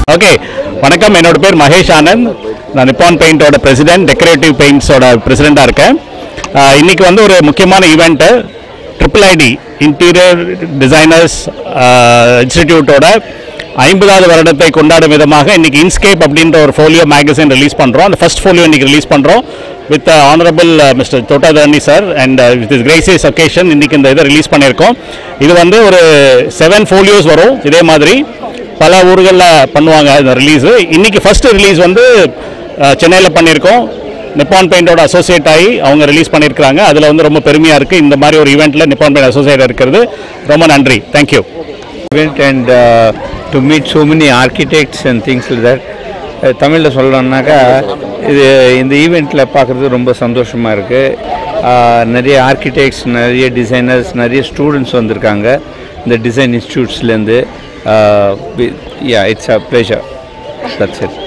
okay வணக்கம் என்னோட பேர் மகேஷ் ஆனந்த் நான் நிப்பான் பெயிண்டோட பிரசிடென்ட் டெக்கரேட்டிவ் பெயிண்ட்ஸோட பிரசிடெண்ட்டாக இருக்கேன் ஆஹ் இன்னைக்கு வந்து ஒரு முக்கியமான event triple ID interior designers இன்ஸ்டிடியூட்டோட ஐம்பதாவது வருடத்தை கொண்டாடும் விதமாக இன்னைக்கு இன்ஸ்கேப் அப்படின்ற ஒரு ஃபோலியோ மேகசின் ரிலீஸ் பண்ணுறோம் அந்த ஃபர்ஸ்ட் ஃபோலியோ இன்னைக்கு ரிலீஸ் பண்ணுறோம் with honourable mister Thottatharani sir and with is gracious occasion இன்னைக்கு இந்த இதை ரிலீஸ் பண்ணியிருக்கோம் இது வந்து ஒரு செவன் ஃபோலியோஸ் வரும் இதே மாதிரி பல ஊர்களில் பண்ணுவாங்க இந்த ரிலீஸு இன்னைக்கு ஃபர்ஸ்ட் ரிலீஸ் வந்து சென்னையில் பண்ணியிருக்கோம் நிப்பான் பெயிண்டோட அசோசியேட் ஆகி அவங்க ரிலீஸ் பண்ணியிருக்காங்க அதில் வந்து ரொம்ப பெருமையாக இருக்குது இந்த மாதிரி ஒரு ஈவெண்ட்டில் நிப்பான் பெயிண்ட் அசோசியேட் இருக்கிறது ரொம்ப நன்றி thank you event and uh, to meet so many architects and things like that தமிழில் சொல்லணுன்னாக்கா இது இந்த ஈவெண்ட்டில் பார்க்குறது ரொம்ப சந்தோஷமாக இருக்குது நிறைய ஆர்கிடெக்ட்ஸ் நிறைய டிசைனர்ஸ் நிறைய ஸ்டூடெண்ட்ஸ் வந்திருக்காங்க இந்த டிசைன் இன்ஸ்டியூட்ஸ்லேருந்து yeah it's a pleasure that's it